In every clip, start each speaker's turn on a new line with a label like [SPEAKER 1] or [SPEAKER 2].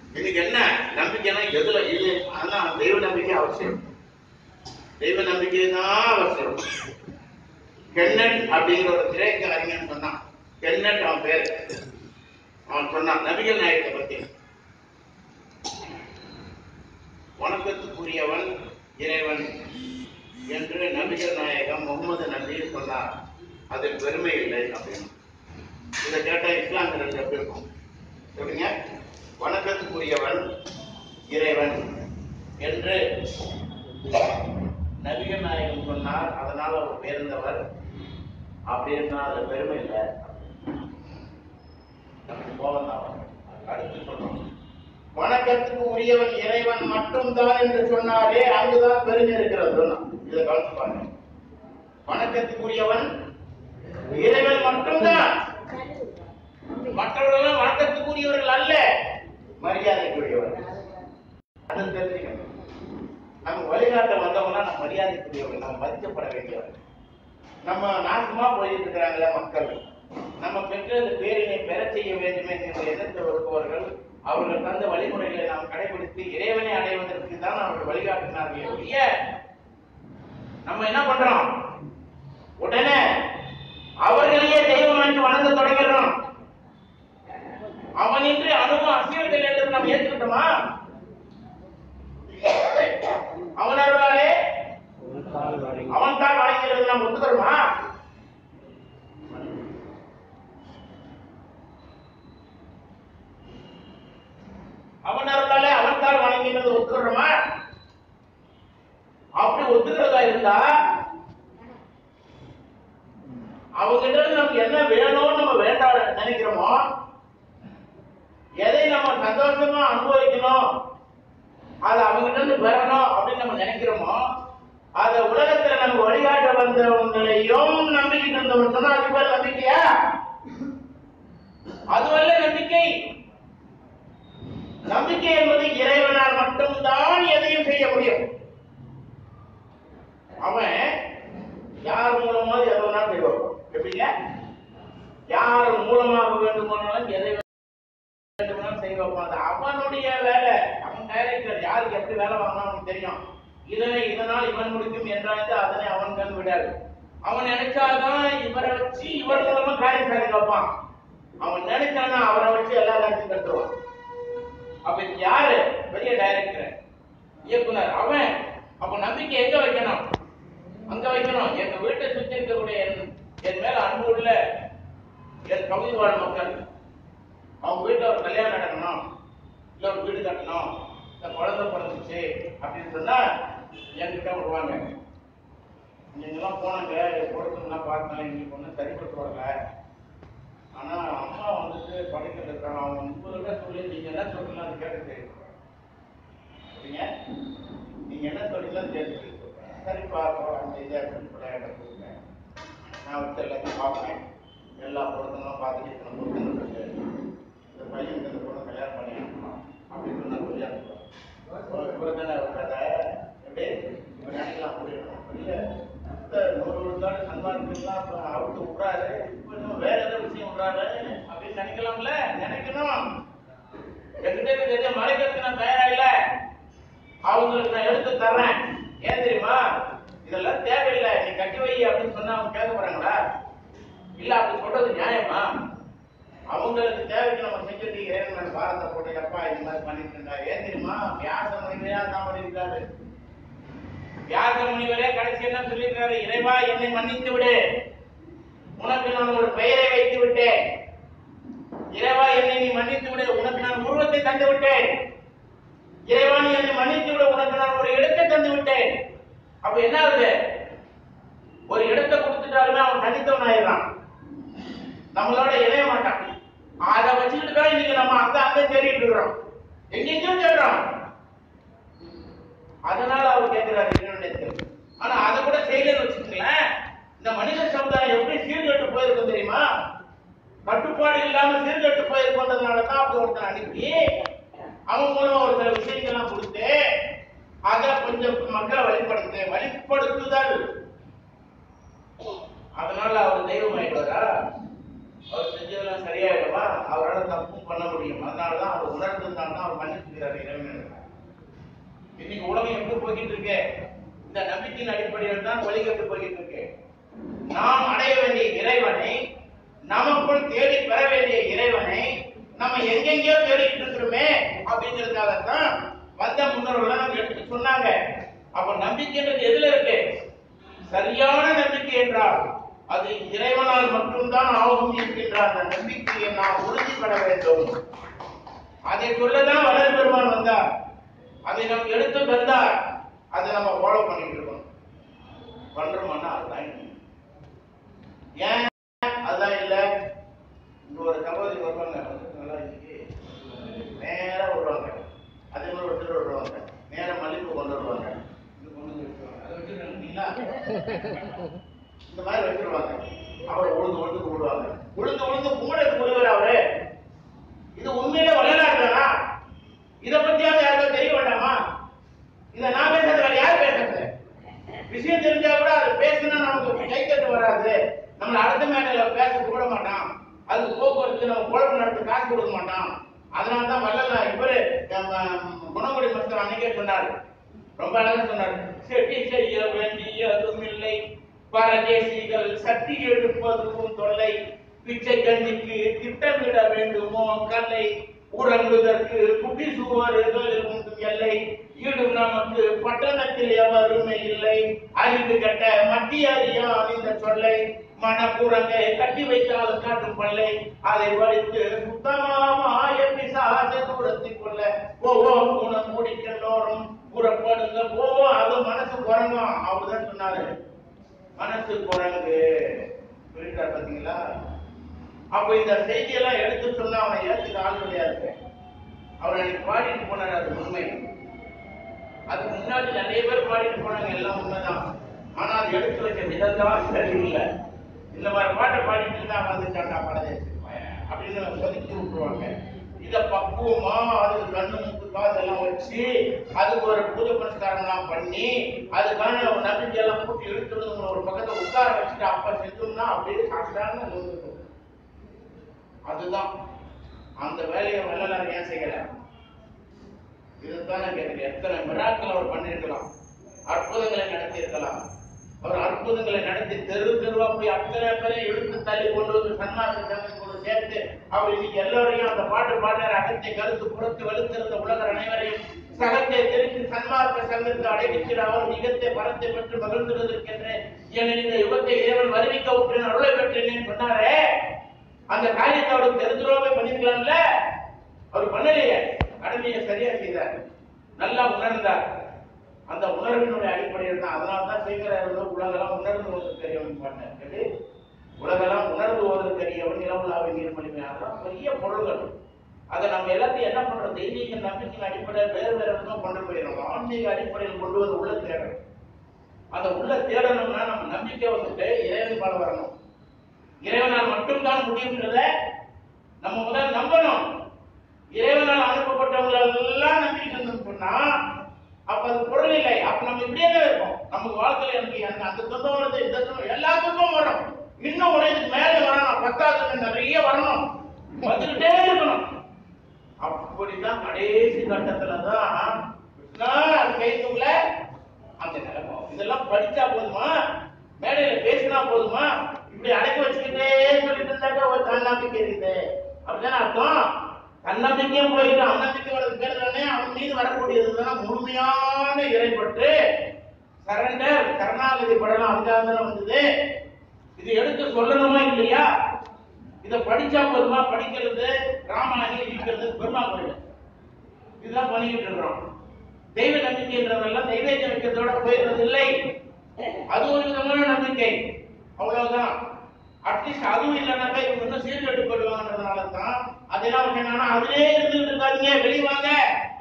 [SPEAKER 1] இன்னைக்கு என்ன நம்பிக்கைனா எதுல இது ஆனா தெய்வ நம்பிக்கை அவசியம் தெய்வ நம்பிக்கை தான் அவசியம் கென்னட் அப்படிங்கிற ஒரு கிரேக்க அறிஞன் சொன்னான் கென்னட் அவன் பேர் அவன் சொன்னான் நபிகள் நாயகத்தை பத்தி வணக்கத்துக்குரியவன் இறைவன் என்று நபிகள் நாயகம் முகமது நபி சொன்னார் அதில் பெருமை இல்லை அப்படின்னு இதை கேட்டா இஸ்லாமியர்கள் எப்படி இருக்கும் சொல்லுங்க வணக்கத்துக்குரியவன் இறைவன் என்று நபிகள் நாயகம் சொன்னார் அதனால் அவர் பேர்ந்தவர் அப்படி இருந்தால் அது பெருமை இல்லை நமக்கு கோபம் தான் வரும். அடுத்து சொல்றோம் வணக்கத்துக்கு உரியவன் இறைவன் மட்டும்தான் என்று சொன்னாரே அங்குதான் பெருமை இருக்கிறது சொன்னான். இதை கவனிச்சு பாருங்க வணக்கத்துக்குரியவன் இறைவன் மட்டும்தான் மற்றவர்கள் வணக்கத்துக்குரியவர்கள் அல்ல மரியாதைக்குரியவர்கள் அது தெரிஞ்சுக்கணும் நம்ம வழிகாட்ட வந்தவங்கன்னா நம்ம மரியாதைக்குரியவர்கள் நம்ம மதிக்கப்பட வேண்டியவர்கள் நம்ம நாசமா போயிட்டு இருக்கிறாங்களே மக்கள் நம்ம பெற்றது பேரினை பெற செய்ய வேண்டுமே என்று எதிர்த்து வருபவர்கள் அவர்கள் தந்த வழிமுறைகளை நாம் கடைபிடித்து இறைவனை அடைவதற்கு தான் அவர்கள் வழிகாட்டினார்கள் ஒழிய நம்ம என்ன பண்றோம் உடனே அவர்களையே தெய்வமாக்கி வணங்க தொடங்கிடுறோம் அவனின்றி அணுவும் அசைவதில்லை என்று நாம் ஏற்றுக்கிட்டோமா அவன் அருளாலே அவன் தான் வணங்கிறது நாம் ஒத்துக்கிறோமா அவன் அருளாலே அவன் தான் வணங்கிறது ஒத்துக்கிறோமா அப்படி ஒத்துக்கிறதா இருந்தா அவங்கிட்ட இருந்து நமக்கு என்ன வேணும்னு நம்ம வேண்டாம் நினைக்கிறோமோ எதை நம்ம சந்தோஷமா அனுபவிக்கணும் அதை அவங்கிட்ட இருந்து பெறணும் அப்படின்னு நம்ம நினைக்கிறோமோ அத உலகத்துல நம்ம வழிகாட்ட வந்தவங்களையும் நம்பிக்கிட்டு இருந்தவங்க சொன்னா அது பேர் நம்பிக்கையா அதுவல்ல நம்பிக்கை நம்பிக்கை என்பது இறைவனால் மட்டும்தான் எதையும் செய்ய முடியும் அவன் யார் மூலமாவது எதை வேணாலும் செய்வான் எப்படிங்க யார் மூலமாக வேண்டுமானாலும் எதை வேண்டுமானாலும் செய்ய வைப்பான் அது அவனுடைய வேலை அவன் டைரக்டர் யாருக்கு எப்படி வேலை வாங்கணும் அவனுக்கு தெரியும் இதனை இதனால் இவன் முடிக்கும் என்றாய்ந்து அதனை அவன் கண் விடாது அவன் நினைச்சாதான் இவரை வச்சு இவர் மூலமா காரியம் சாதிக்க வைப்பான் அவன் நினைச்சானா அவரை வச்சு எல்லா காரியத்தையும் கட்டுருவான் அப்ப இது யாரு பெரிய டைரக்டர் இயக்குனர் அவன் அப்ப நம்பிக்கை எங்க வைக்கணும் அங்க வைக்கணும் எங்க வீட்டை சுத்தி இருக்கக்கூடிய என் என் மேல அன்பு உள்ள என் பகுதி வாழ் மக்கள் அவங்க வீட்டுல ஒரு கல்யாணம் நடக்கணும் இல்ல ஒரு வீடு கட்டணும் இல்ல குழந்தை பிறந்துச்சு அப்படின்னு சொன்னா என்கிட்ட வருவாங்க நீங்கெல்லாம் போனாங்க கொடுத்தோம்னா பார்த்தேன் எங்களுக்கு ஒன்றும் சரிப்பட்டு வரல ஆனா அம்மா வந்துட்டு படைக்கிட்டு இருக்காங்க அவங்க உங்கள்கிட்ட சொல்லி நீங்க என்ன சொல்றீங்களோ அதை கேட்டு சரிங்க நீங்க என்ன சொல்றீங்களோ அதை கேட்டு சரிப்பா போகலாம் செய்தி அப்படின்னு சொல்லி என்கிட்ட கொடுங்க நான் வச்சு எல்லாத்தையும் பார்ப்பேன் எல்லா பொருத்தங்களும் பார்த்துட்டு இத்தனை பொருத்தங்கள் இருக்கு இந்த பையன் இந்த பொண்ணு கல்யாணம் பண்ணி அனுப்பணும் அப்படின்னு நான் சொல்லி அனுப்புவேன் இவர்தானே ஒரு கதை எப்படி இவர் நினைக்கலாம் முடியணும் இல்ல இந்த நூறு விழுந்தாடு சன்மார்க்கெல்லாம் இப்ப அவுத்து விடுறாரு இப்ப இன்னும் வேற ஏதோ விஷயம் விடுறாரு அப்படின்னு நினைக்கலாம்ல நினைக்கணும் என்கிட்ட இருந்து எதையும் மறைக்கிறதுக்கு நான் தயாரா இல்ல அவங்களுக்கு நான் எடுத்து தர்றேன் ஏன் தெரியுமா இதெல்லாம் தேவையில்லை நீ கட்டி வை அப்படின்னு சொன்னா அவங்க கேட்க போறாங்களா இல்ல அப்படி சொல்றது நியாயமா அவங்களுக்கு தேவைக்கு நம்ம செஞ்சுட்டு இறைவன் மேல பாரத்தை போட்டு அப்பா இந்த மாதிரி பண்ணிட்டு இருந்தா ஏன் தெரியுமா வியாச முனிவரே தான் பண்ணியிருக்காரு வியாச முனிவரே கடைசி என்ன சொல்லியிருக்காரு இறைவா என்னை மன்னித்து விடு உனக்கு நான் ஒரு பெயரை வைத்து விட்டேன் இறைவா என்னை நீ மன்னித்து விடு உனக்கு நான் உருவத்தை தந்து விட்டேன் இறைவா நீ என்னை மன்னித்து விடு உனக்கு நான் ஒரு இடத்தை தந்து விட்டேன் அப்ப என்ன ஆகுது ஒரு இடத்தை கொடுத்துட்டாலுமே அவன் தனித்தவன் ஆயிடுறான் நம்மளோட இணைய மாட்டான் அதை வச்சுக்கிட்டு தான் இன்னைக்கு நம்ம அங்க அங்க தேடிட்டு இருக்கிறோம் எங்கெங்கயோ தேடுறோம் அதனால அவர் கேட்கிறாரு இறைவனிடத்தில் ஆனா அதை கூட செய்யலன்னு வச்சுக்கோங்களேன் இந்த மனித சமுதாயம் எப்படி சீர்கெட்டு போயிருக்கும் தெரியுமா கட்டுப்பாடு இல்லாம சீர்கெட்டு போயிருக்கோன்றதுனால தான் அப்படி ஒருத்தன் அனுப்பி அவன் மூலமா ஒரு சில விஷயங்கள்லாம் கொடுத்து அதை கொஞ்சம் மக்களை வழிபடுத்து வழிபடுத்துதல் அதனால அவர் தெய்வம் ஆயிடுவாரா அவர் செஞ்சதெல்லாம் சரியாயிடுமா அவரால் தப்பும் பண்ண முடியும் அதனாலதான் அவர் உணர்ந்ததுனால தான் அவர் மன்னிச்சுக்கிறார் இறைவன் இன்னைக்கு உலகம் எப்படி போய்கிட்டு இருக்கு இந்த நம்பிக்கையின் அடிப்படையில் தான் வழிகட்டு போய்கிட்டு இருக்கு நாம் அடைய வேண்டிய இறைவனை நமக்குள் தேடி பெற வேண்டிய இறைவனை நம்ம எங்கெங்கேயோ தேடிட்டு இருக்கிறோமே அப்படிங்கிறதுக்காகத்தான் வந்த முன்னோர்கள் நம்ம எடுத்து சொன்னாங்க அப்ப நம்பிக்கைன்றது எதுல இருக்கு சரியான நம்பிக்கை என்றால் அது இறைவனால் மட்டும்தான் ஆகும் என்கின்ற அந்த நம்பிக்கையை நாம் உறுதிப்பட வேண்டும் அதை சொல்லதான் வளர் பெருமான் வந்தார் அதை நம்ம எடுத்து தந்தார் அதை நம்ம ஃபாலோ பண்ணிட்டு இருக்கோம் பண்றோம்னா அதுதான் இல்லை. ஏன் அதுதான் இல்ல இங்க ஒரு சகோதரி வருவாங்க வந்து நல்லா இன்னைக்கு நேரா வருவாங்க அதே மாதிரி ஒருத்தர் வருவாங்க நேரா மல்லிப்பூ கொண்டு வருவாங்க இது கொண்டு வந்து வச்சுருவாங்க அதை வச்சுருக்கீங்களா இந்த மாதிரி வச்சிருவாங்க அவரை உழுந்து உழுந்து கூடுவாங்க உழுந்து உழுந்து கும்பிட கூடுவார் அவரு இது உண்மையிலே வரலாறு தானா இதை பத்தியாவது யாருக்கும் தெரிய வேண்டாமா இதை நான் பேசுறது வேற யார் பேசுறது விஷயம் தெரிஞ்சா கூட அது பேசினா நமக்கு கைத்தட்டு வராது நம்மள அடுத்த மேடையில பேச கூட மாட்டான் அது போக்குவரத்து நம்ம குழப்பம் நடத்த காசு கொடுக்க மாட்டான் அதனால தான் வல்லல இவரு நம்ம குணங்குடி மஸ்தர் அன்னைக்கே சொன்னாரு ரொம்ப அழகா சொன்னாரு செட்டி செய்ய வேண்டியதும் இல்லை பரதேசிகள் சட்டி எடுப்பதும் தொல்லை பிச்சை கஞ்சிக்கு திட்டமிட வேண்டுமோ கல்லை உறங்குவதற்கு குட்டி சுவர்கள் உண்டு எல்லை ஈடும் நமக்கு பட்டணத்தில் எவருமே இல்லை அறிவு கட்ட மத்திய அறியான் இந்த சொல்லை மனப்புறங்கை கட்டி வைத்தால் காட்டும் பல்லை அதை வடித்து சுத்தமாய பிசாச தூரத்தில் கொள்ள போவோம் குணம் முடிக்கெல்லோரும் புறப்படுங்க போவோம் அது மனசு குரங்கும் அவர்தான் சொன்னாரு மனசு குரங்கு புரியுதா பாத்தீங்களா அப்ப இந்த செய்தியெல்லாம் எடுத்து சொன்னா அவனை ஏத்துக்க ஆள் கிடையாது அவர் அன்னைக்கு பாடிட்டு போனார் அது உண்மை அதுக்கு முன்னாடி நிறைய பேர் பாடிட்டு போனாங்க எல்லாம் உண்மைதான் ஆனா அது எடுத்து வச்ச விதம் தான் சரியில்லை இந்த மாதிரி பாட்டை பாடிட்டு இருந்தா வந்துட்டாண்டா பரதேசி பையன் அப்படின்னு ஒதுக்கி விட்டுருவாங்க இத பக்குவமா அதுக்கு கண்ணு மூக்கு காதெல்லாம் வச்சு அதுக்கு ஒரு பூஜை புரஸ்காரம்லாம் பண்ணி அதுக்கான ஒரு நம்பிக்கையெல்லாம் கூட்டி இழுத்துறது ஒரு பக்கத்தை உட்கார வச்சுட்டு அப்ப செஞ்சோம்னா அப்படியே சாப்பிட்டான்னு வந்துருக்கும் அதுதான் அந்த வேலையை வள்ளலார் ஏன் செய்யல இதுதான் நான் கேட்கிறேன் எத்தனை மிராக்கள் அவர் பண்ணிருக்கலாம் அற்புதங்களை நடத்தி இருக்கலாம் அவர் அற்புதங்களை நடத்தி தெரு தெருவா போய் அத்தனை பேரை இழுத்து தள்ளி கொண்டு வந்து சன்மார்க்க சங்கத்தோடு சேர்த்து அவர் இன்னைக்கு எல்லோரையும் அந்த பாட்டு பாடுற அகத்தை கருத்து புறத்து வெளுத்திருந்த உலகர் அனைவரையும் சகத்தை தெரிந்து சன்மார்க்க சங்கத்துக்கு அடைவிக்கிற அவர் மிகத்தை பரத்தை பெற்று மகிழ்ந்திருக்கின்ற என இந்த யுகத்தை இறைவன் வருவிக்க விட்டு அருளை பெற்றேன் சொன்னாரே அந்த காரியத்தை அவருக்கு தெரிஞ்சுருவாமே பண்ணிருக்கலாம்ல அவர் பண்ணலையே கடமையை சரியா செய்தார் நல்லா உணர்ந்தார் அந்த உணர்வினுடைய அடிப்படையில் தான் அதனால தான் சீக்கிரம் உலகெல்லாம் உணர்ந்து ஓதற்கரியவன் பண்ணார் எப்படி உலகெல்லாம் உணர்ந்து ஓதற்கரியவன் நிலவுலாவை நீர்மொழிமை அதெல்லாம் பெரிய பொருள்கள் அதை நம்ம எல்லாத்தையும் என்ன பண்றோம் தெய்வீக நம்பிக்கையின் அடிப்படையில் வேறு வேறு விதமா கொண்டு போயிடும் ஆன்மீக அடிப்படையில் கொண்டு வந்து உள்ள தேடணும் அந்த உள்ள தேடணும்னா நம்ம நம்பிக்கை வந்துட்டு இறைவன் பாட வரணும் இறைவனால் மட்டும்தான் முடியும்ன்றத நம்ம முதல்ல நம்பணும் இறைவனால் அனுப்பப்பட்டவங்களை எல்லாம் நம்பிட்டு இருந்தோம்னு சொன்னா அப்ப அது பொருள் இல்லை அப்ப நம்ம இப்படியே தான் இருப்போம் நமக்கு வாழ்க்கையில எனக்கு எனக்கு அந்த துன்பம் வருது இந்த துன்பம் எல்லா துன்பமும் வரும் இன்னும் ஒரு இதுக்கு மேல வரணும் பத்தாவது நிறைய வரணும் வந்துகிட்டே இருக்கணும் அப்படிதான் கடைசி கட்டத்துல தான் கிருஷ்ணா அது கைதுக்குள்ள அந்த நிலைமை இதெல்லாம் படிச்சா போதுமா மேடையில பேசினா போதுமா இப்படி அடக்கி வச்சுக்கிட்டே சொல்லிட்டு இருந்தாக்க ஒரு தன்னம்பிக்கை இருக்குது அப்படிதானே அர்த்தம் தன்னம்பிக்கையும் போயிட்டு அவநம்பிக்கை வர்றது பேர் தானே அவன் மீது வரக்கூடியதுதான் முழுமையான இறைப்பட்டு சரண்டர் கருணாநிதி படம் அதுக்காக தானே வந்தது இது எடுத்து சொல்லணுமா இல்லையா இத படிச்சா போதுமா படிக்கிறது ராமாயணம் இருக்கிறது பெருமா கோயில் இதுதான் பண்ணிக்கிட்டு இருக்கிறோம் தெய்வ நம்பிக்கைன்றதெல்லாம் தெய்வ நம்பிக்கையத்தோட போயிடுறது இல்லை அது ஒரு விதமான நம்பிக்கை அவ்வளவுதான் அட்லீஸ்ட் அதுவும் இல்லைனாக்கா இவங்க இன்னும் சீர்கட்டு போயிடுவாங்கன்றதுனால தான் அதெல்லாம் என்னன்னா அதிலே இருந்துட்டு இருக்காதீங்க வெளியே வாங்க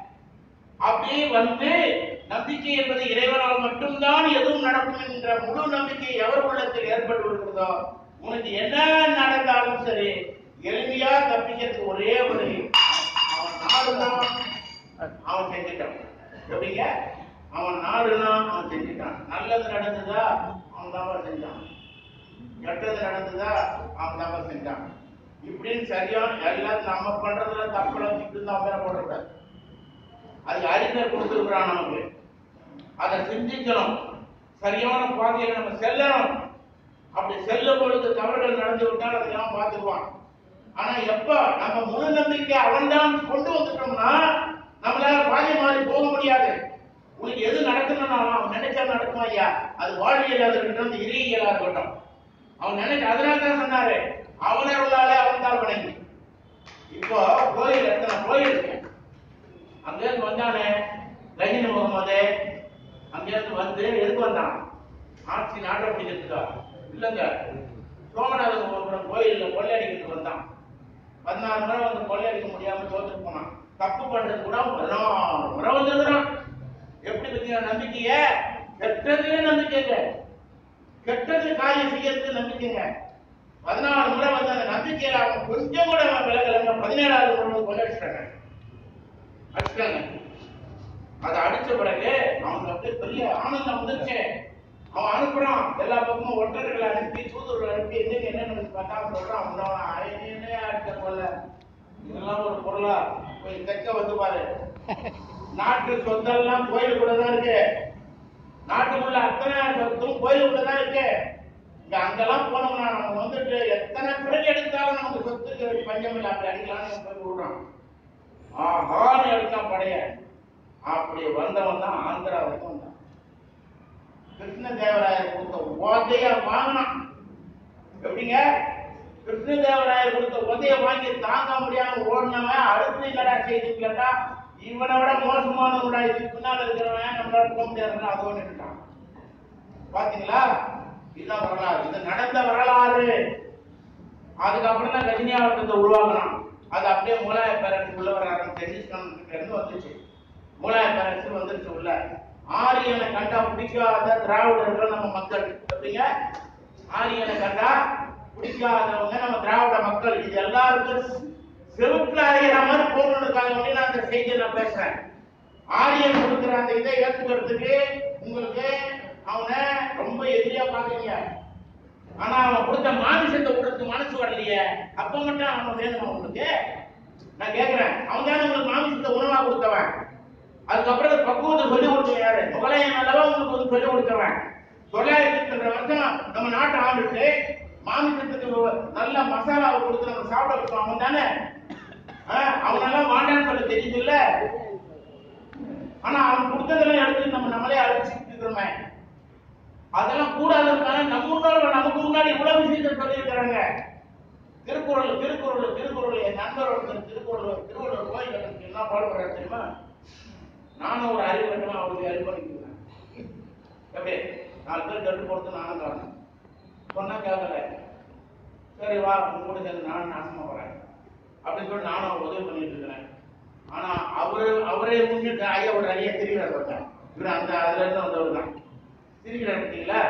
[SPEAKER 1] அப்படி வந்து நம்பிக்கை என்பது இறைவனால் மட்டும்தான் எதுவும் நடக்கும் என்ற முழு நம்பிக்கை எவர் உள்ளத்தில் ஏற்பட்டு இருக்கிறதோ உனக்கு என்ன நடந்தாலும் சரி எளிமையா தப்பிக்கிறதுக்கு ஒரே வழி அவன் நாடுதான் அவன் செஞ்சுட்டான் எப்படிங்க அவன் நாடுனா அவன் செஞ்சுட்டான் நல்லது நடந்ததா அவன் தான் செஞ்சான் கெட்டது நடந்ததா அவன் தான் செஞ்சான் இப்படின்னு சரியான எல்லாம் நம்ம பண்றதுல தப்புல திட்டு தான் மேல போடக்கூடாது அது அறிஞர் கொடுத்துருக்கிறான் நமக்கு அதை சிந்திக்கணும் சரியான பாதையில நம்ம செல்லணும் அப்படி செல்லும் பொழுது தவறுகள் நடந்து விட்டால் அதெல்லாம் பார்த்துக்குவான் ஆனா எப்ப நம்ம முழு நம்பிக்கை அவன் தான் கொண்டு வந்துட்டோம்னா நம்மளால பாதை மாறி போக முடியாது உனக்கு எது நடக்கணும்னா அவன் நினைச்சா நடக்கும் ஐயா அது வாழ்வியலா இருக்கட்டும் இறையியலா இருக்கட்டும் அவன் நினைச்ச அதனால தான் சொன்னாரு அவன் அருளாலே அவன் தான் வணங்கி இப்போ கோயில் எத்தனை கோயில் இருக்கு அங்கேருந்து வந்தானே ரஜினி முகமது அங்கேருந்து வந்து எதுக்கு வந்தான் ஆட்சி நாட்டை பிடிக்கிறதுக்கா இல்லைங்க சோமநாத கோபுரம் கோயில்ல கொள்ளையடிக்கிறதுக்கு வந்தான் பதினாறு முறை வந்து கொள்ளையடிக்க முடியாம தோத்துட்டு போனான் தப்பு பண்றது கூட பதினாறு முறை வந்துருக்கிறான் எப்படி பத்தியா நம்பிக்கைய கெட்டதுல நம்பிக்கைங்க கெட்டது காரியம் செய்யறதுக்கு நம்பிக்கைங்க பதினாறு முறை வந்து அந்த நம்பிக்கையில அவன் கொஞ்சம் கூட அவன் விலகலைங்க பதினேழாவது முறை வந்து கொள்ளையடிச்சிட்டாங்க அடிச்சிட்டாங்க அதை அடிச்ச பிறகு அவனுக்கு அப்படியே பெரிய ஆனந்தம் வந்துருச்சு அவன் அனுப்புறான் எல்லா பக்கமும் ஒற்றர்களை அனுப்பி தூதர்கள் அனுப்பி எங்க என்ன நடந்து பார்த்தா அவன் சொல்றான் அவன் என்னையா அடிச்ச போல இதெல்லாம் ஒரு பொருளா போய் தெக்க வந்து பாரு நாட்டு சொத்தெல்லாம் கோயிலுக்குள்ள தான் இருக்கு நாட்டுக்குள்ள அத்தனை சொத்தும் கோயிலுக்குள்ள தான் இருக்கு இங்க அங்கெல்லாம் போனோம்னா நம்ம வந்துட்டு எத்தனை பிறகு எடுத்தாலும் நமக்கு சொத்துக்கு பஞ்சம் இல்லை அப்படி அடிக்கலாம்னு போய் விடுறான் ஆஹான்னு எடுத்தான் படைய அப்படி வந்தவன் தான் ஆந்திரா வரைக்கும் வந்தான் கிருஷ்ணதேவராயர் கொடுத்த உதைய வாங்கினான் எப்படிங்க கிருஷ்ணதேவராயர் கொடுத்த உதைய வாங்கி தாங்க முடியாம ஓடினவன் அடுத்து என்னடா செய்தி கேட்டா இவனை விட மோசமானவடா இதுக்கு பின்னால இருக்கிறவன் நம்மளால போக முடியாதுன்னு அது ஒண்ணு பாத்தீங்களா இதுதான் வரலாறு இது நடந்த வரலாறு அதுக்கப்புறம் தான் கஜினியாவட்டத்தை உருவாக்குனான் அது அப்படியே முலாய பேரரசு உள்ள வர ஆரம்பிச்சு கிட்ட இருந்து வந்துச்சு முலாய பேரரசு வந்துருச்சு உள்ள ஆரியனை கண்டா பிடிக்காத திராவிடர்கள் நம்ம மக்கள் எப்படிங்க ஆரியனை கண்டா பிடிக்காதவங்க நம்ம திராவிட மக்கள் இது எல்லாருக்கும் செருப்புல அறிகிற மாதிரி போகணுக்காக வேண்டி நான் அந்த செய்தியை நான் பேசுறேன் ஆரியன் கொடுக்குற அந்த இதை ஏத்துக்கிறதுக்கு உங்களுக்கு அவனை ரொம்ப எதிரியா பாக்குறீங்க ஆனா அவன் கொடுத்த மாமிசத்தை கொடுத்து மனசு வரலையே அப்ப மட்டும் அவன் வேணுமா உங்களுக்கு நான் கேக்குறேன் அவன் தானே உங்களுக்கு மாமிசத்தை உணவா கொடுத்தவன் அதுக்கப்புறம் பக்குவத்தை சொல்லி கொடுத்தவன் யாரு முகலாயன் அல்லவா உங்களுக்கு வந்து சொல்லி கொடுத்தவன் தொள்ளாயிரத்தி ரெண்டு வருஷம் நம்ம நாட்டை ஆண்டுட்டு மாமிசத்துக்கு நல்ல மசாலாவை கொடுத்து நம்ம சாப்பிட வச்சோம் அவன் தானே அவன் எல்லாம் வாண்டான்னு சொல்ல தெரியுது இல்ல ஆனா அவன் கொடுத்ததெல்லாம் எடுத்து நம்ம நம்மளே அழிச்சுட்டு இருக்கிறோமே அதெல்லாம் கூடாதுக்கான நம்ம முன்னோர்கள் நமக்கு முன்னாடி இவ்வளவு விஷயத்தை சொல்லியிருக்கிறாங்க திருக்குறள் திருக்குறள் திருக்குறள் என் நண்பர் ஒருத்தர் திருக்குறள் திருவள்ளுவர் கோயில் எனக்கு என்ன பாடுபடுறாரு தெரியுமா நானும் ஒரு அறிவு வேண்டுமா அவருக்கு அறிவுறுத்திக்கிறேன் எப்படி நாலு பேர் கட்டு கொடுத்து நானும் காரணம் சொன்னா கேட்கல சரி வா உங்க கூட சேர்ந்து நானும் நாசமா போறேன் அப்படின்னு சொல்லி நானும் அவர் உதவி பண்ணிட்டு இருக்கிறேன் ஆனா அவரு அவரே முன்னிட்டு ஐயா ஒரு ஐயா தெரிகிறார் பார்த்தேன் இவர் அந்த அதுல இருந்து வந்தவர் தான் சிரிக்கிறார் பார்த்தீங்களா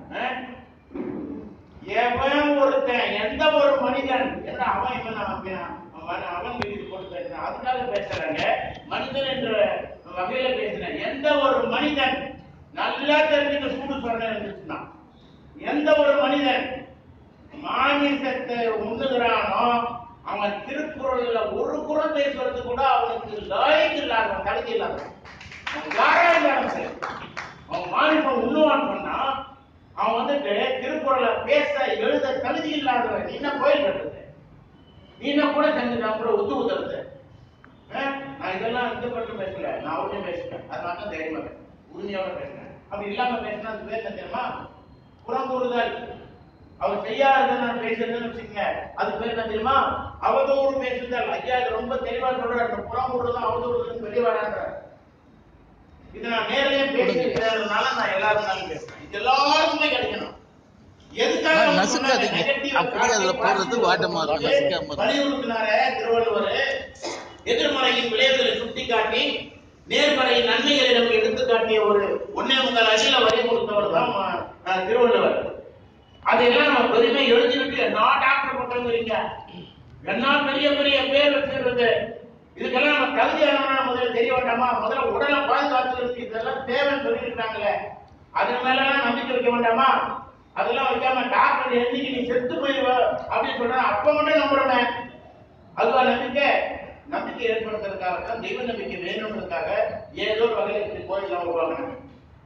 [SPEAKER 1] எவன் ஒருத்தன் எந்த ஒரு மனிதன் என்ன அவன் இவன் அவன் அவன் அவன் மீது போட்டு பேசுறான் அதுக்காக பேசுறாங்க மனிதன் என்ற வகையில பேசுறேன் எந்த ஒரு மனிதன் நல்லா தெரிஞ்சுக்க சூடு சொல்ல இருந்துச்சுன்னா எந்த ஒரு மனிதன் மாமிசத்தை உண்ணுகிறானோ அவன் திருக்குறள்ல ஒரு குரல் பேசுறது கூட அவனுக்கு லாய்க்கு இல்லாதவன் தகுதி இல்லாதவன் அவன் யாரா இருந்தாலும் சரி அவன் மாநிலம் உண்ணுவான்னு சொன்னா அவன் வந்துட்டு திருக்குறளை பேச எழுத தகுதி இல்லாதவன் நீ என்ன கோயில் கட்டுறது நீ என்ன கூட செஞ்சுட்டான் கூட ஒத்து ஊத்துறது நான் இதெல்லாம் இது பண்ணி பேசல நான் அவரையும் பேசுறேன் அதனால தான் தைரியமா பேசுறேன் உரிமையோட பேசுறேன் அப்படி இல்லாம பேசினா அது பேர் என்ன தெரியுமா புறங்கூறுதல் அவர் செய்யாத நான் பேசுறதுன்னு வச்சுக்கங்க அது பேர் என்ன தெரியுமா அவதூறு பேசுதல் ஐயா இது ரொம்ப தெளிவா சொல்றாரு இந்த புறங்கூறுதல் அவதூறுதல் வெளியே வரான்றார் இது நான் நேரடியா பேசிக்கிறதுனால நான் எல்லாரும் நாளும் பேசுறேன் இது எல்லாருக்குமே கிடைக்கணும் எதுக்காக
[SPEAKER 2] ஆனா,
[SPEAKER 1] வந்து
[SPEAKER 2] நசுக்காதீங்க.
[SPEAKER 1] சொன்னாங்க? negative
[SPEAKER 2] அப்படியே அதுல போடுறது வாட்டமா இருக்கும், நசுக்காம இருக்கும்.
[SPEAKER 1] வலியுறுத்தினாரே திருவள்ளுவர் எதிர்மறையின் விளைவுகளை சுட்டிக்காட்டி நேர்மறையின் நன்மைகளை நமக்கு எடுத்து காட்டிய ஒரு ஒன்னே முக்கால் அடியில வரி கொடுத்தவர் தான் ம- அஹ், திருவள்ளுவர் அதையெல்லாம் நம்ம பெருமை எழுதிவிட்டு என்ன டாக்டர் பட்டவங்கிறீங்க என்ன பெரிய பெரிய பேர் வச்சிருந்தது இதுக்கெல்லாம் நம்ம தகுதியானவனா முதல்ல தெரிய வேண்டாமா முதல்ல உடலை பாதுகாத்துக்கிறதுக்கு இதெல்லாம் தேவைன்னு சொல்லியிருக்காங்களே அதன் மேல எல்லாம் நம்பிக்கை வைக்க வேண்டாமா அதெல்லாம் வைக்காம டாக்டர் என்னைக்கு நீ செத்து போயிடுவ அப்படின்னு சொல்ற அப்ப மட்டும் நம்புறேன் அதுவா நம்பிக்கை நம்பிக்கை ஏற்படுத்துறதுக்காக தான் தெய்வ நம்பிக்கை வேணுன்றதுக்காக ஏதோ ஒரு வகையில் இப்படி கோயிலாம் உருவாக்கினாங்க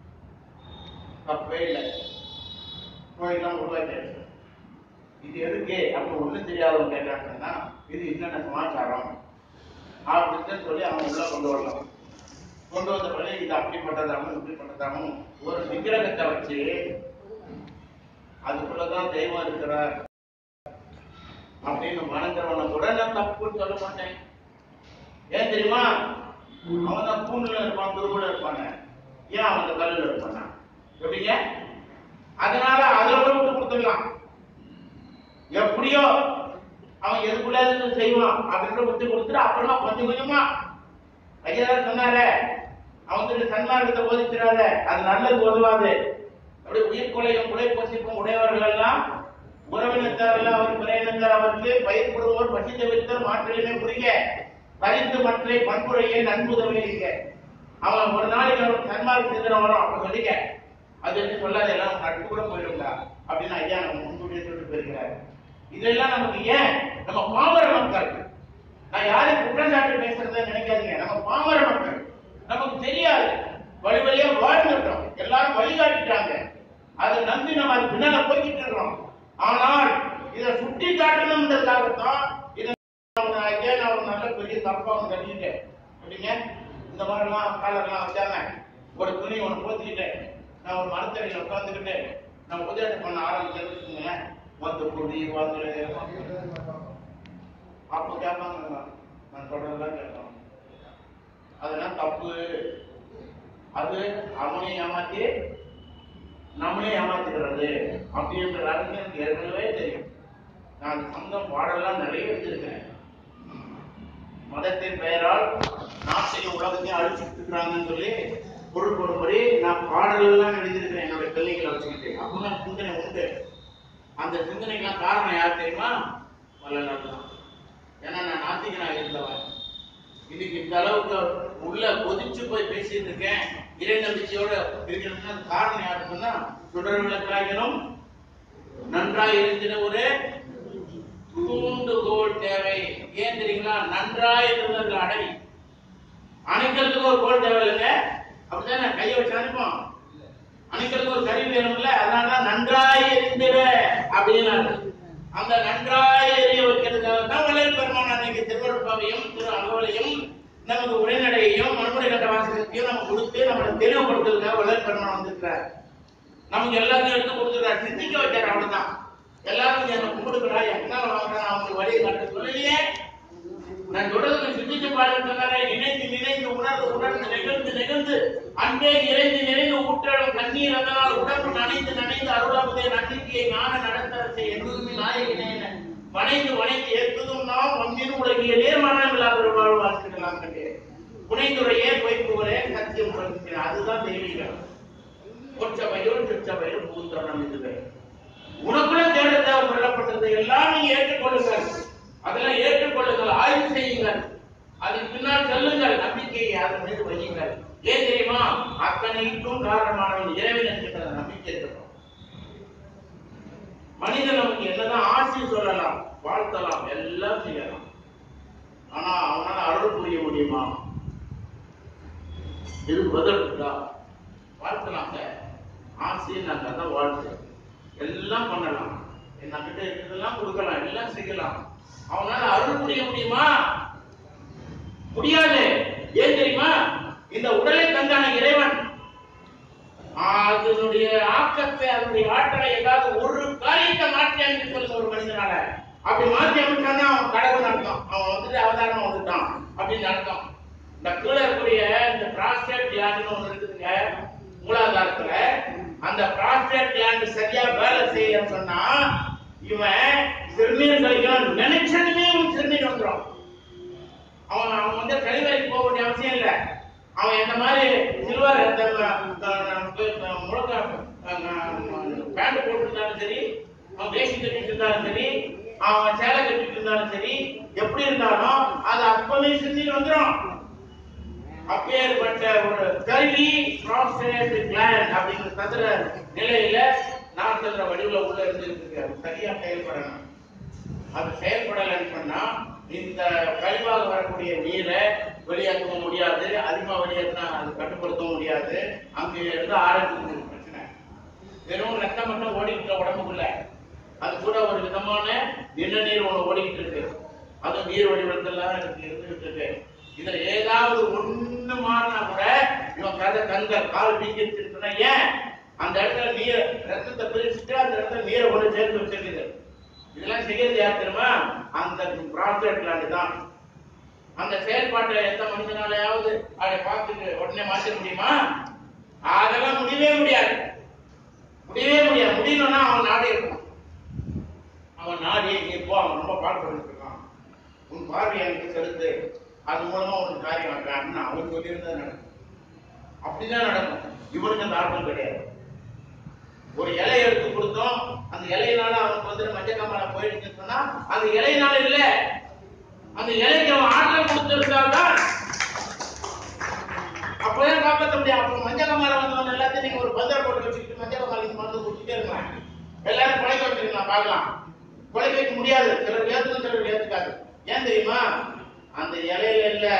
[SPEAKER 1] தப்பே இல்லை கோயிலாம் உருவாக்கியாச்சு இது எதுக்கு அப்படி ஒண்ணும் தெரியாதவங்க கேட்டாங்கன்னா இது என்னென்ன சமாச்சாரம் அப்படின்னு சொல்லி அவன் உள்ள கொண்டு வரலாம் கொண்டு வந்த பிறகு இது அப்படிப்பட்டதாகவும் இப்படிப்பட்டதாகவும் ஒரு விக்கிரகத்தை வச்சு அதுக்குள்ளதான் தெய்வம் இருக்கிறார் அப்படின்னு வணங்குறவனை கூட நான் தப்புன்னு சொல்ல மாட்டேன் ஏன் தெரியுமா அவன் தான் பூண்டுல இருப்பான் துருவுல இருப்பாங்க ஏன் அவன் அந்த கல்லுல இருப்பானா எப்படிங்க அதனால அதுல கூட விட்டு கொடுத்துடலாம் எப்படியோ அவன் எதுக்குள்ள இருந்து செய்வான் அப்படின்னு விட்டு கொடுத்துட்டு அப்புறமா கொஞ்சம் கொஞ்சமா ஐயா சொன்னாரே அவங்களுக்கு சன்மார்க்கத்தை போதிக்கிறாரு அது நல்லது உதவாது அப்படி உயிர் கொலையும் உடை பொசிப்பும் உடையவர்கள் எல்லாம் உறவினத்தார்கள் அவர் பிறையினத்தார் அவருக்கு பயிர் கொடுவோர் பசி தவிர்த்தல் மாற்றிலுமே புரிய பரிந்து மற்றை பண்புரையே நண்புதவிங்க அவன் ஒரு நாளைக்கு அவனுக்கு சன்மார்க்க சிந்தனை வரும் அப்ப சொல்லிக்க அது என்ன சொல்லாத எல்லாம் நட்பு கூட போயிடுங்க அப்படின்னு ஐயா நம்ம முன்கூட்டியே சொல்லிட்டு போயிருக்கிறார் இதெல்லாம் நமக்கு ஏன் நம்ம பாமர மக்கள் நான் யாரையும் குற்றச்சாட்டு பேசுறதை நினைக்காதீங்க நம்ம பாமர மக்கள் நமக்கு தெரியாது வழி வழியா வாழ்ந்துட்டோம் எல்லாரும் வழிகாட்டிட்டாங்க அதை நம்பி நம்ம அது பின்னால போய்கிட்டு இருக்கிறோம் ஆனால் இதை சுட்டி காட்டணும்ன்றதுக்காகத்தான் இதை நான் ஐயா நான் ஒரு நல்ல பெரிய தப்பா ஒன்று கட்டிட்டேன் அப்படிங்க இந்த மாதிரிலாம் காலர்லாம் வச்சாங்க ஒரு துணி ஒன்று போத்திக்கிட்டேன் நான் ஒரு மரத்தடியில் உட்காந்துக்கிட்டு நான் உதவி பண்ண ஆரம்பிச்சதுன்னு வந்து பொடி வந்து அப்போ கேட்பாங்க நான் சொல்றதெல்லாம் கேட்பாங்க அதெல்லாம் தப்பு அது அவனை ஏமாத்தி நம்மளே ஏமாத்திக்கிறது அப்படின்ற அளவுக்கு எனக்கு ஏற்கனவே தெரியும் நான் சொந்தம் பாடலாம் நிறைய வச்சிருக்கேன் மதத்தின் பெயரால் நாட்டையும் உலகத்தையும் அழிச்சுட்டு இருக்கிறாங்கன்னு சொல்லி பொருள் போடும்படி நான் பாடலெல்லாம் எழுதியிருக்கிறேன் என்னோட பிள்ளைகளை வச்சுக்கிட்டு அப்பதான் சிந்தனை உண்டு அந்த சிந்தனைக்கெல்லாம் காரணம் யார் தெரியுமா வள்ளலார் தான் ஏன்னா நான் நாத்திகனாக இருந்தவன் இன்னைக்கு இந்த அளவுக்கு உள்ள கொதிச்சு போய் பேசிட்டு இருக்கேன் இறை நம்பிக்கையோட இருக்கிறதுனா காரணம் யாருக்குன்னா சுடர் விளக்காயினும் நன்றாய் இருந்தின ஒரு தூண்டுகோல் தேவை ஏன் தெரியுங்களா நன்றாய் இருந்தது அடை அணைக்கிறதுக்கு ஒரு கோல் தேவை இல்லைங்க அப்படிதானே கையை வச்சு அனுப்போம் அணைக்கிறதுக்கு ஒரு கருவி வேணும்ல அதனாலதான் நன்றாய் எரிந்திட அப்படின்னாரு அந்த நன்றாய் எரிய வைக்கிறதுக்காக தான் வள்ளல் பெருமான் அன்னைக்கு திருவருட்பாவையும் திரு அகவலையும் நமக்கு உரைநடையையும் மண்முறை கட்ட வாசகத்தையும் நம்ம கொடுத்து நம்மளை தெளிவுபடுத்துறதுக்காக வள்ளல் பெருமான் வந்திருக்கிறார் நமக்கு எல்லாத்தையும் எடுத்து கொடுத்துருக்காரு சிந்திக்க வச்சார் அவ்வளவுதான் எல்லாரும் என்ன கும்பிடுக்கிறா என்ன வாங்குறா அவங்களுக்கு வழியை கட்ட சொல்லலையே நான் தொடர்ந்து சிந்திச்சு பாருன்னு சொன்னாரே நினைத்து நினைத்து உணர்ந்து உணர்ந்து நிகழ்ந்து நிகழ்ந்து அன்பே நிறைந்து நிறைந்து ஊற்றலும் கண்ணீர் அதனால் உடம்பு நனைந்து நனைந்து அருளாமுதே நன்றிக்கையை ஞான நடத்தரசை எங்குமே நாயகனே என வணைந்து வணைந்து ஏற்பதும் நாம் வந்தின் உலகியலே மரணமில்லாத வாழ் வாழ்த்துக்கலாம் கண்டே புனைந்துரையே பொய்ப்புகளே சத்தியம் உலகிக்கிறேன் அதுதான் தெய்வீகம் பொற்சபையும் திருச்சபையும் பூந்தரம் இதுவே உனக்குள்ள தேட தேவை சொல்லப்பட்டது எல்லாம் நீங்க ஏற்றுக்கொள்ளுங்கள் அதெல்லாம் ஏற்றுக்கொள்ளுங்கள் ஆய்வு செய்யுங்கள் அதன் பின்னால் செல்லுங்கள் நம்பிக்கையை அதன் மீது வையுங்கள் ஏன் தெரியுமா அத்தனைக்கும் காரணமானவன் இறைவன் என்கின்ற அந்த நம்பிக்கை இருக்கணும் மனிதன் நமக்கு என்னதான் ஆசை சொல்லலாம் வாழ்த்தலாம் எல்லாம் செய்யலாம் ஆனா அவனால அருள் புரிய முடியுமா இது பதில் இருக்கா வாழ்த்தலாங்க ஆசையை நாங்க அதான் வாழ்த்து எல்லாம் பண்ணலாம் என்ன கிட்ட இருக்கிறதெல்லாம் கொடுக்கலாம் எல்லாம் செய்யலாம் அவனால அருள் புரிய முடியுமா முடியாது ஏன் தெரியுமா இந்த உடலை தந்தான இறைவன் அதனுடைய ஆக்கத்தை அதனுடைய ஆற்றலை ஏதாவது ஒரு காரியத்தை மாற்றி அமைக்க சொல்லுங்க ஒரு மனிதனால அப்படி மாற்றி அமைச்சான்னா அவன் கடவுள் அர்த்தம் அவன் வந்துட்டு அவதாரமா வந்துட்டான் அப்படின்னு அர்த்தம் இந்த கீழே இருக்கக்கூடிய இந்த பிராஸ்டேட் கிளாண்ட்னு ஒண்ணு இருக்குதுங்க மூலாதாரத்துல அந்த பிராஸ்டேட் கிளாண்ட் சரியா வேலை செய்யன்னு சொன்னா இவன் சிறுநீர் கழிக்கலாம் நினைச்சதுமே அவன் சிறுநீர் வந்துடும் அவன் அவன் வந்து கழிவறைக்கு போக வேண்டிய அவசியம் இல்லை அவன் இந்த மாதிரி சில்வர் அந்த முழக்க பேண்ட் போட்டுருந்தாலும் சரி அவன் வேஷ்டி கட்டிட்டு இருந்தாலும் சரி அவன் சேலை கட்டிட்டு இருந்தாலும் சரி எப்படி இருந்தாலும் அது அப்பவே சிறுநீர் வந்துடும் அப்பேற்பட்ட ஒரு கருவி ப்ராஸ்டேட் கிளாண்ட் அப்படிங்கிற தந்திர நிலையில நான் சொல்ற வடிவுல உள்ள இருந்துட்டு இருக்கு அது சரியா செயல்படணும் அது செயல்படலைன்னு சொன்னா இந்த கழிவாக வரக்கூடிய நீரை வெளியேற்ற முடியாது அதிகமா வெளியேற்றினா அது கட்டுப்படுத்த முடியாது அங்க இருந்து ஆரோக்கியத்துக்கு பிரச்சனை வெறும் ரத்தம் மட்டும் ஓடிக்கிட்டு இருக்க உடம்புக்குள்ள அது கூட ஒரு விதமான நிணநீர் ஒண்ணு ஓடிக்கிட்டு இருக்கு அது நீர் வடிவத்தெல்லாம் இருக்கு இருந்துகிட்டு இருக்கு இதுல ஏதாவது ஒண்ணு மாறினா கூட இவன் கதை கண்ட கால் வீங்கிட்டு இருக்குன்னா ஏன் அந்த இடத்துல நீர் ரத்தத்தை பிரிச்சுட்டு அந்த இடத்துல நீரை கொண்டு சேர்த்து வச்சிருக்குது இதெல்லாம் செய்யறது யார் தெரியுமா அந்த ப்ராஸ்டேட் கிளாண்ட் தான் அந்த செயல்பாட்டை எந்த மனிதனாலையாவது அதை பார்த்துட்டு உடனே மாற்ற முடியுமா அதெல்லாம் முடியவே முடியாது முடியவே முடியாது முடியணும்னா அவன் நாடே இருக்கும் அவன் நாடி நீ போ அவன் ரொம்ப பாடுபட்டு இருக்கான் உன் பார்வை எனக்கு செலுத்து அது மூலமா உனக்கு காரியம் ஆக்கான்னு அவன் சொல்லியிருந்தா நடக்கும் அப்படிதான் நடக்கும் இவனுக்கு அந்த ஆட்டம் கிடையாது ஒரு இலை எடுத்து கொடுத்தோம் அந்த இலையினால அவனுக்கு வந்து மஞ்சள் காமலை போயிடுச்சுன்னு சொன்னா அந்த இலையினால இல்ல அந்த இலைக்கு அவன் ஆற்றல் கொடுத்திருந்தால்தான் அப்பதான் காப்பாற்ற முடியும் அப்ப மஞ்சள் காமலை வந்தவங்க எல்லாத்தையும் நீங்க ஒரு பந்தர போட்டு வச்சுக்கிட்டு மஞ்சள் காமலைக்கு மருந்து குடிச்சிட்டே இருக்கலாம் எல்லாரும் கொலைக்க வச்சிருக்கலாம் பார்க்கலாம் கொலைக்க வைக்க முடியாது சிலர் ஏத்துக்கும் சிலர் ஏத்துக்காது ஏன் தெரியுமா அந்த இலையில இல்ல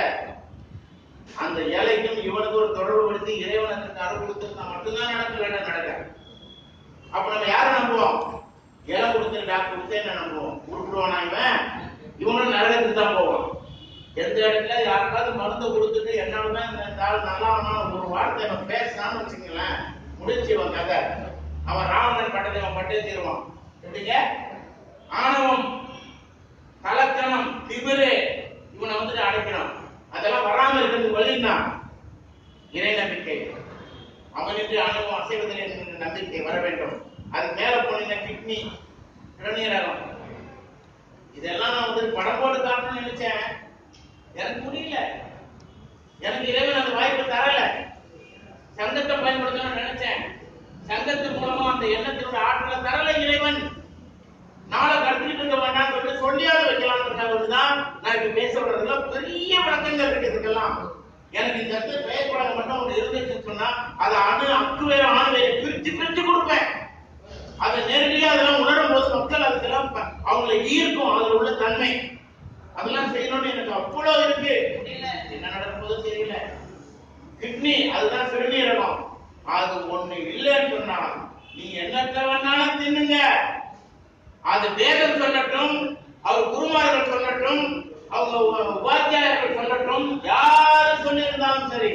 [SPEAKER 1] அந்த இலைக்கும் இவனுக்கு ஒரு தொடர்பு படுத்தி இறைவனுக்கு அருள் கொடுத்திருந்தா மட்டும்தான் நடக்க வேண்டாம் நடக்காது அப்ப நம்ம யாரை நம்புவோம் இலை கொடுத்து டாக்டர் கொடுத்து என்ன நம்புவோம் உருப்பிடுவானா இவன் இவனும் நரகத்துக்கு தான் போவான் எந்த இடத்துல யாருக்காவது மருந்து கொடுத்துட்டு என்னாலதான் இந்த ஆள் நல்லா ஆனாலும் ஒரு வார்த்தை அவன் பேசினான்னு வச்சுங்களேன் முடிச்சு இவன் கதை அவன் ராவணன் பட்டத்தை அவன் பட்டே தீருவான் எப்படிங்க ஆணவம் கலக்கணம் திமிரு இவனை வந்துட்டு அடைக்கணும் அதெல்லாம் வராம இருக்கிறது வழிதான் இறை நம்பிக்கை அவனுக்கு அனுபவம் அசைவதில் என்கிற நம்பிக்கை வர வேண்டும் அது மேல போனீங்க கிட்னி சிறுநீரகம் இதெல்லாம் நான் வந்து படம் போட்டு காட்டணும்னு நினைச்சேன் எனக்கு முடியல எனக்கு இறைவன் அந்த வாய்ப்பு தரல சங்கத்தை பயன்படுத்தணும்னு நினைச்சேன் சங்கத்தின் மூலமா அந்த எண்ணத்தினோட ஆற்றலை தரல இறைவன் நாளை கற்றுக்கிட்டு இருக்க வேண்டாம் சொல்லி சொல்லியாவது வைக்கலாம்னு தான் நான் இப்ப பேச வர்றதுல பெரிய விளக்கங்கள் இருக்கு இதுக்கெல்லாம் எனக்கு இந்த இடத்துல பெயர் பழக்கம் மட்டும் ஒன்று இருந்துச்சுன்னு சொன்னா அதை அணு அக்கு வேற ஆணு வேற பிரிச்சு பிரிச்சு கொடுப்பேன் அதை நேரடியா அதெல்லாம் உணரும் போது மக்கள் அதுக்கெல்லாம் ப- அவங்களை ஈர்க்கும் அதுல உள்ள தன்மை அதெல்லாம் செய்யணும்னு எனக்கு அவ்வளவு இருக்கு முடியல என்ன நடக்கும் போது தெரியல கிட்னி அதுதான் சிறுநீரகம் அது ஒண்ணு இல்லைன்னு சொன்னா நீ என்னத்த வேணாலும் தின்னுங்க அது வேதம் சொல்லட்டும் அவர் குருமார்கள் சொல்லட்டும் அவங்க உ- உபாத்தியாயர்கள் சொல்லட்டும் யார் சொல்லியிருந்தாலும் சரி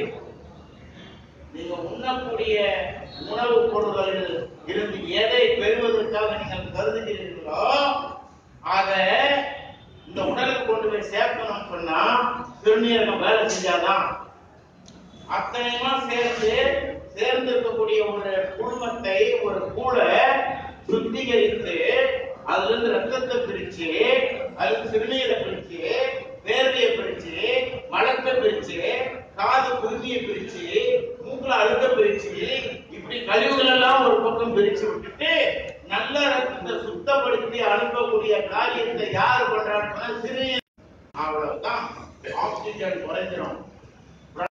[SPEAKER 1] நீங்க உண்ணக்கூடிய உணவுப் பொருள்களில் இருந்து எதை பெறுவதற்காக நீங்கள் கருதுகிறீர்களோ அதை இந்த உடலுக்கு கொண்டு போய் சேர்க்கணும்னு சொன்னா சிறுநீரகம் வேலை செஞ்சாதான் அத்தனையுமா சேர்ந்து சேர்ந்து இருக்கக்கூடிய ஒரு குழுமத்தை ஒரு கூளை சுத்திகரித்து அதுல இருந்து ரத்தத்தை பிரிச்சு அதுக்கு சிறுநீரை பிரிச்சு வேர்வையை பிரிச்சு மலத்தை பிரிச்சு காது குருமியை பிரிச்சு மூக்குல அழுத்த பிரிச்சு இப்படி கழிவுகள் எல்லாம் ஒரு பக்கம் பிரிச்சு விட்டுட்டு நல்ல ரத்தத்தை சுத்தப்படுத்தி அனுப்பக்கூடிய காரியத்தை யார் பண்றாங்கன்னா சிறுநீர் அவ்வளவுதான் ஆக்சிஜன் குறைஞ்சிரும்